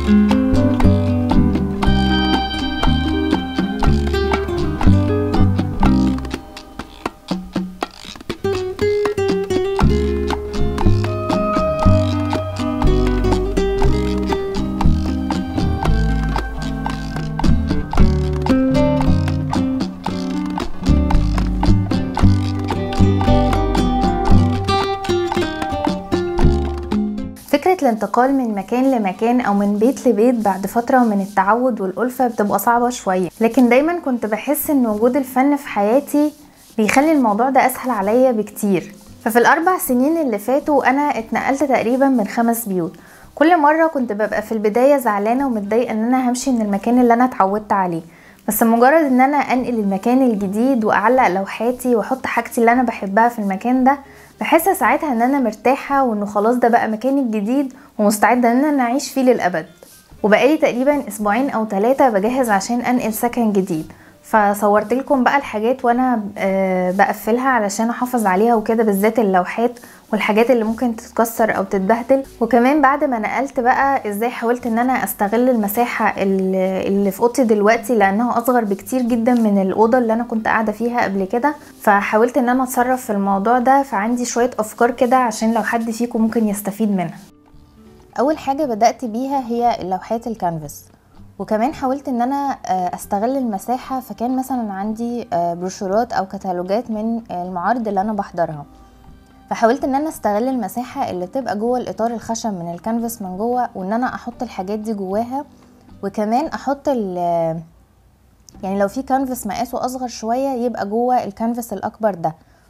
فكرة الانتقال من مكان لمكان أو من بيت لبيت بعد فترة من التعود والألفة بتبقى صعبة شوية لكن دايما كنت بحس إن وجود الفن في حياتي بيخلي الموضوع ده أسهل عليا بكتير ففي الأربع سنين اللي فاتوا أنا اتنقلت تقريبا من خمس بيوت كل مرة كنت ببقى في البداية زعلانة ومتضايقة إن أنا همشي من المكان اللي أنا اتعودت عليه بس مجرد ان انا انقل المكان الجديد واعلق لوحاتي واحط حاجتي اللي انا بحبها في المكان ده بحس ساعتها ان انا مرتاحة وانه خلاص ده بقى مكاني الجديد ومستعدة ان انا اعيش فيه للابد وبقالي تقريبا اسبوعين او ثلاثة بجهز عشان انقل سكن جديد فصورت لكم بقى الحاجات وانا آه، بقفلها علشان احافظ عليها وكده بالذات اللوحات والحاجات اللي ممكن تتكسر او تتبهدل وكمان بعد ما نقلت بقى ازاي حاولت ان انا استغل المساحة اللي اللي في اوضتي دلوقتي لانها اصغر بكتير جدا من الاوضة اللي انا كنت قاعدة فيها قبل كده فحاولت ان انا اتصرف في الموضوع ده فعندي شوية افكار كده عشان لو حد فيكم ممكن يستفيد منها اول حاجة بدأت بيها هي اللوحات الكانفاس وكمان حاولت ان انا آه، استغل المساحة فكان مثلا عندي آه، بروشورات او كتالوجات من المعارض اللي انا بحضرها فحاولت ان انا استغل المساحة اللي تبقى جوه الاطار الخشب من الكانفاس من جوه وان انا احط الحاجات دي جواها وكمان احط ال يعني لو في كانفاس مقاسه اصغر شوية يبقى جوه الكانفاس الاكبر ده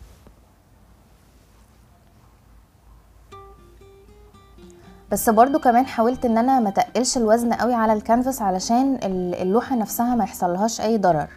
بس برضو كمان حاولت ان انا ما تقلش الوزن قوي على الكانفاس علشان ال- اللوحة نفسها ما يحصلهاش اي ضرر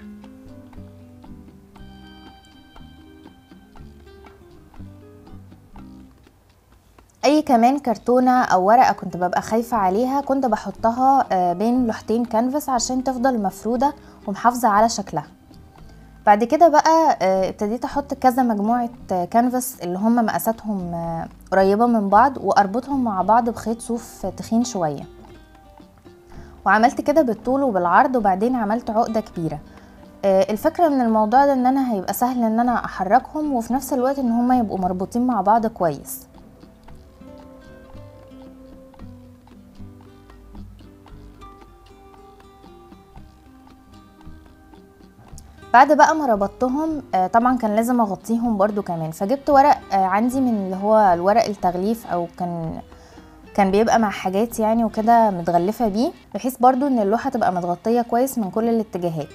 اي كمان كرتونة او ورقة كنت ببقى خايفة عليها كنت بحطها آه، بين لوحتين كانفاس عشان تفضل مفرودة ومحافظة على شكلها بعد كده بقى آه، ابتديت احط كذا مجموعة آه، كانفاس اللي هم مقاساتهم آه، قريبة من بعض واربطهم مع بعض بخيط صوف تخين شوية وعملت كده بالطول وبالعرض وبعدين عملت عقدة كبيرة آه، الفكرة من الموضوع ده ان انا هيبقى سهل ان انا احركهم وفي نفس الوقت ان هما يبقوا مربوطين مع بعض كويس بعد بقى ما ربطتهم آه، طبعا كان لازم اغطيهم برضو كمان فجبت ورق آه، عندي من اللي هو الورق التغليف او كان كان بيبقى مع حاجات يعني وكده متغلفة بيه بحيث برضو ان اللوحة تبقى متغطية كويس من كل الاتجاهات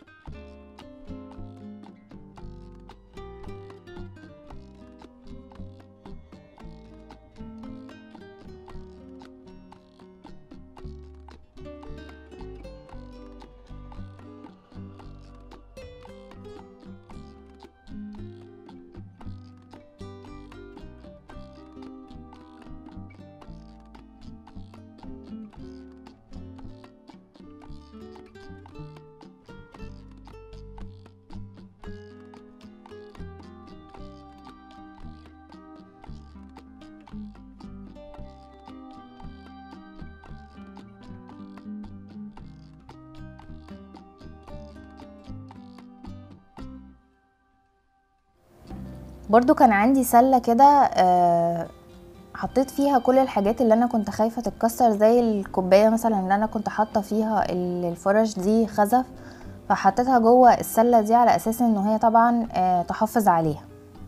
برضو كان عندي سلة كده آه، حطيت فيها كل الحاجات اللي انا كنت خايفة تتكسر زي الكوباية مثلا اللي انا كنت حاطة فيها ال- الفرش دي خزف فحطيتها جوه السلة دي على اساس ان هي طبعا آه، تحافظ عليها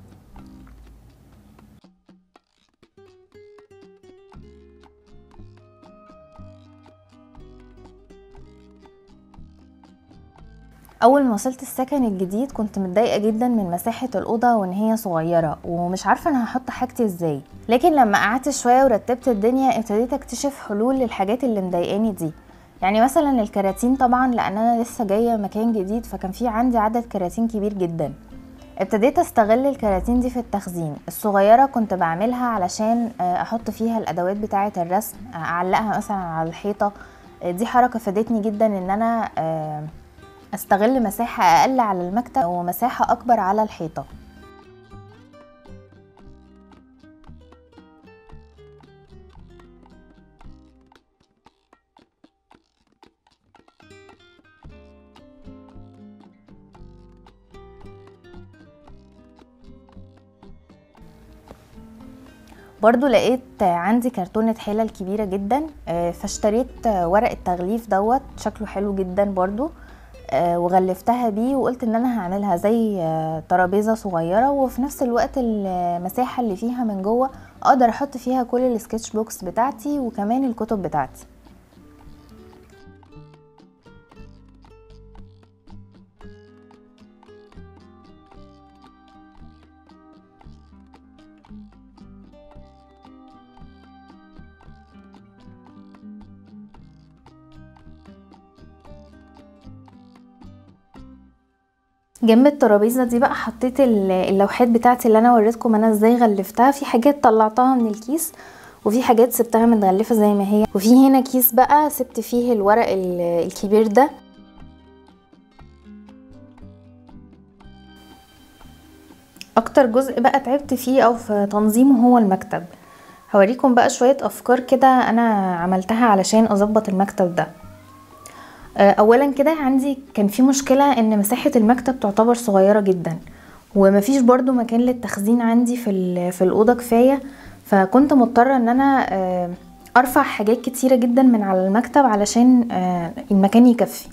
اول ما وصلت السكن الجديد كنت متضايقه جدا من مساحه الاوضه وان هي صغيره ومش عارفه انا هحط حاجتي ازاي لكن لما قعدت شويه ورتبت الدنيا ابتديت اكتشف حلول للحاجات اللي مضايقاني دي يعني مثلا الكراتين طبعا لان انا لسه جايه مكان جديد فكان في عندي عدد كراتين كبير جدا ابتديت استغل الكراتين دي في التخزين الصغيرة كنت بعملها علشان آه، احط فيها الادوات بتاعة الرسم آه، اعلقها مثلا على الحيطة آه، دي حركة فادتني جدا ان انا آه، استغل مساحة اقل على المكتب ومساحة اكبر على الحيطة برضو لقيت عندي كرتونة حلل كبيرة جدا آه، فاشتريت ورق التغليف دوت شكله حلو جدا برضو آه، وغلفتها بيه وقلت ان انا هعملها زي آه، ترابيزة صغيرة وفي نفس الوقت المساحة اللي فيها من جوه اقدر احط فيها كل السكتش بوكس بتاعتي وكمان الكتب بتاعتي جنب الترابيزه دي بقى حطيت اللوحات بتاعتي اللي انا وريتكم انا ازاي غلفتها في حاجات طلعتها من الكيس وفي حاجات سبتها متغلفه زي ما هي وفي هنا كيس بقى سبت فيه الورق الكبير ده اكتر جزء بقى تعبت فيه او في تنظيمه هو المكتب هوريكم بقى شويه افكار كده انا عملتها علشان اظبط المكتب ده آه، اولا كده عندي كان في مشكله ان مساحه المكتب تعتبر صغيره جدا ومفيش برضو مكان للتخزين عندي في في الاوضه كفايه فكنت مضطره ان انا آه، ارفع حاجات كتيره جدا من على المكتب علشان آه، المكان يكفي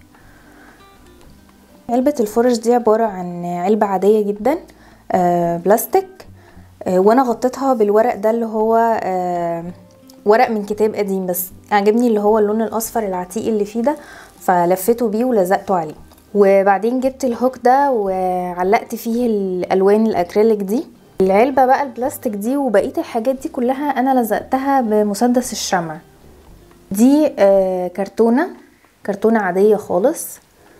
علبه الفرش دي عباره عن علبه عاديه جدا بلاستيك وانا غطيتها بالورق ده اللي هو ورق من كتاب قديم بس عجبني اللي هو اللون الاصفر العتيق اللي فيه ده فلفيته بيه ولزقته عليه وبعدين جبت الهوك ده وعلقت فيه الالوان الاكريليك دي العلبة بقى البلاستيك دي وبقية الحاجات دي كلها انا لزقتها بمسدس الشمع دي آه كرتونة كرتونة عادية خالص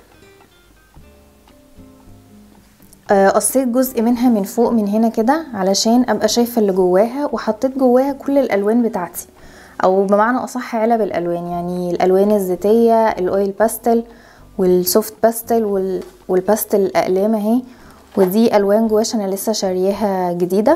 آه، قصيت جزء منها من فوق من هنا كده علشان ابقى شايفة اللي جواها وحطيت جواها كل الالوان بتاعتي او بمعنى اصح علب الالوان يعني الالوان الزيتيه الاويل باستل والسوفت باستل والباستل الاقلام اهي ودي الوان جواش انا لسه شارياها جديده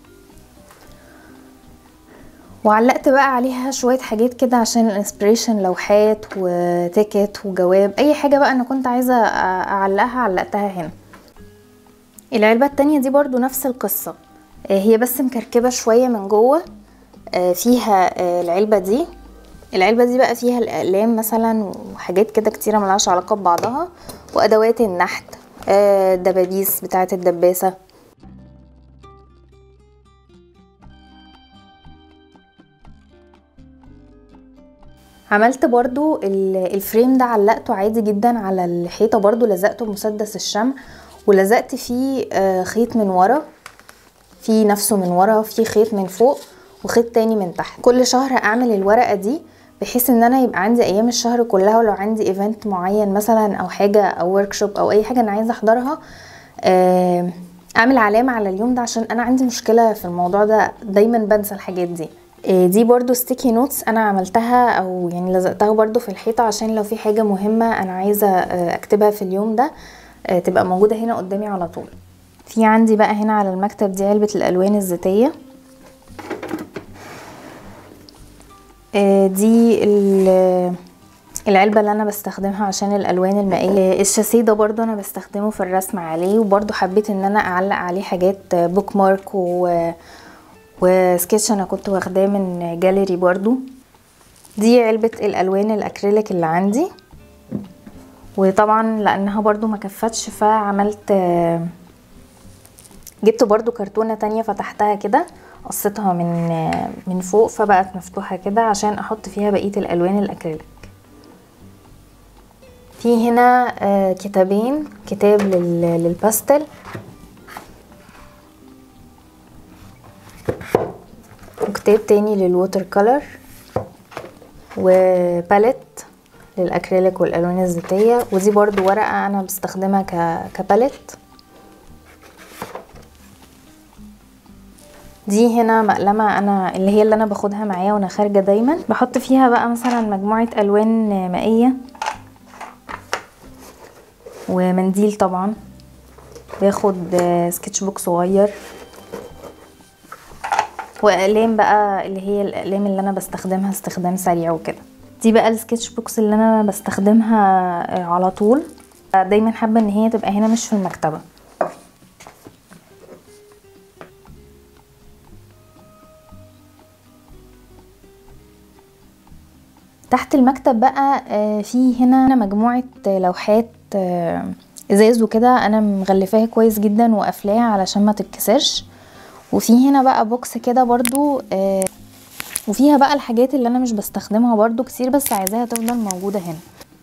وعلقت بقى عليها شويه حاجات كده عشان الانسبريشن لوحات وتيكت وجواب اي حاجه بقى انا كنت عايزه اعلقها علقتها هنا العلبه التانية دي برضو نفس القصه هي بس مكركبه شويه من جوه آه، فيها آه، العلبة دي العلبة دي بقى فيها الأقلام مثلا وحاجات كده كتيرة ملهاش علاقة ببعضها وأدوات النحت الدبابيس آه، بتاعة الدباسة عملت برضو الفريم ده علقته عادي جدا على الحيطة برضو لزقته بمسدس الشمع ولزقت فيه خيط من ورا في نفسه من ورا في خيط من فوق وخيط تاني من تحت كل شهر اعمل الورقه دي بحيث ان انا يبقى عندي ايام الشهر كلها ولو عندي ايفنت معين مثلا او حاجه او ورك شوب او اي حاجه انا عايزه احضرها اعمل علامه على اليوم ده عشان انا عندي مشكله في الموضوع ده دايما بنسى الحاجات دي آه، دي برضو ستيكي نوتس انا عملتها او يعني لزقتها برضو في الحيطه عشان لو في حاجه مهمه انا عايزه آه، اكتبها في اليوم ده آه، تبقى موجوده هنا قدامي على طول في عندي بقى هنا على المكتب دي علبه الالوان الزيتيه آه، دي العلبة اللي انا بستخدمها عشان الالوان المائية الشاسيه ده برضو انا بستخدمه في الرسم عليه وبرضو حبيت ان انا اعلق عليه حاجات بوك مارك و... وسكتش انا كنت واخداه من جاليري برضو دي علبة الالوان الاكريليك اللي عندي وطبعا لانها برضو ما كفتش فعملت جبت برضو كرتونة تانية فتحتها كده قصيتها من من فوق فبقت مفتوحة كده عشان احط فيها بقية الالوان الاكريليك في هنا آه، كتابين كتاب للباستل وكتاب تاني للووتر كولر وباليت للاكريليك والالوان الزيتيه ودي برضو ورقه انا بستخدمها كباليت دي هنا مقلمة انا اللي هي اللي انا باخدها معايا وانا خارجة دايما بحط فيها بقى مثلا مجموعة الوان مائية ومنديل طبعا باخد سكتش بوك صغير واقلام بقى اللي هي الاقلام اللي انا بستخدمها استخدام سريع وكده دي بقى السكتش بوكس اللي انا بستخدمها على طول دايما حابه ان هي تبقى هنا مش في المكتبه تحت المكتب بقى آه، في هنا مجموعة لوحات آه، ازاز وكده انا مغلفاها كويس جدا وقافلاها علشان ما تتكسرش وفي هنا بقى بوكس كده برضو آه، وفيها بقى الحاجات اللي انا مش بستخدمها برضو كتير بس عايزاها تفضل موجودة هنا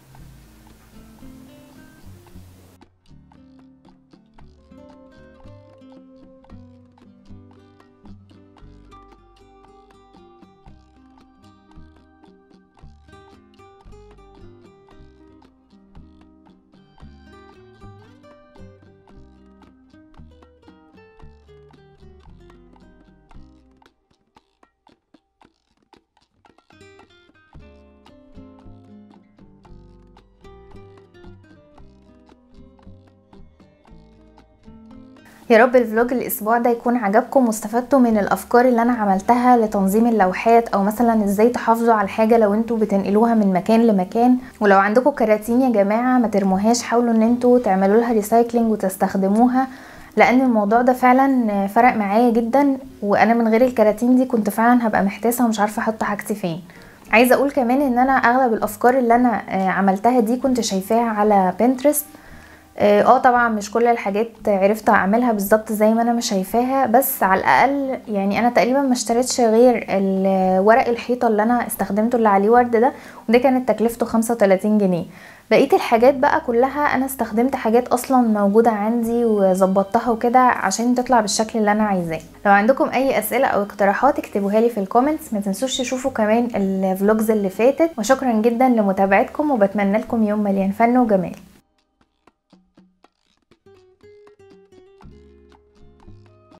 يا رب الفلوج الاسبوع ده يكون عجبكم واستفدتوا من الافكار اللي انا عملتها لتنظيم اللوحات او مثلا ازاي تحافظوا على الحاجه لو انتوا بتنقلوها من مكان لمكان ولو عندكم كراتين يا جماعه ما ترموهاش حاولوا ان انتوا تعملوا لها ريسايكلينج وتستخدموها لان الموضوع ده فعلا فرق معايا جدا وانا من غير الكراتين دي كنت فعلا هبقى محتاسه ومش عارفه احط حاجتي فين عايزه اقول كمان ان انا اغلب الافكار اللي انا عملتها دي كنت شايفاها على بنترست اه طبعا مش كل الحاجات عرفت اعملها بالظبط زي ما انا مش شايفاها بس على الاقل يعني انا تقريبا ما اشتريتش غير ورق الحيطه اللي انا استخدمته اللي عليه ورد ده وده كانت تكلفته 35 جنيه بقيه الحاجات بقى كلها انا استخدمت حاجات اصلا موجوده عندي وظبطتها وكده عشان تطلع بالشكل اللي انا عايزاه لو عندكم اي اسئله او اقتراحات اكتبوها لي في الكومنتس ما تنسوش تشوفوا كمان الفلوجز اللي فاتت وشكرا جدا لمتابعتكم وبتمنى لكم يوم مليان فن وجمال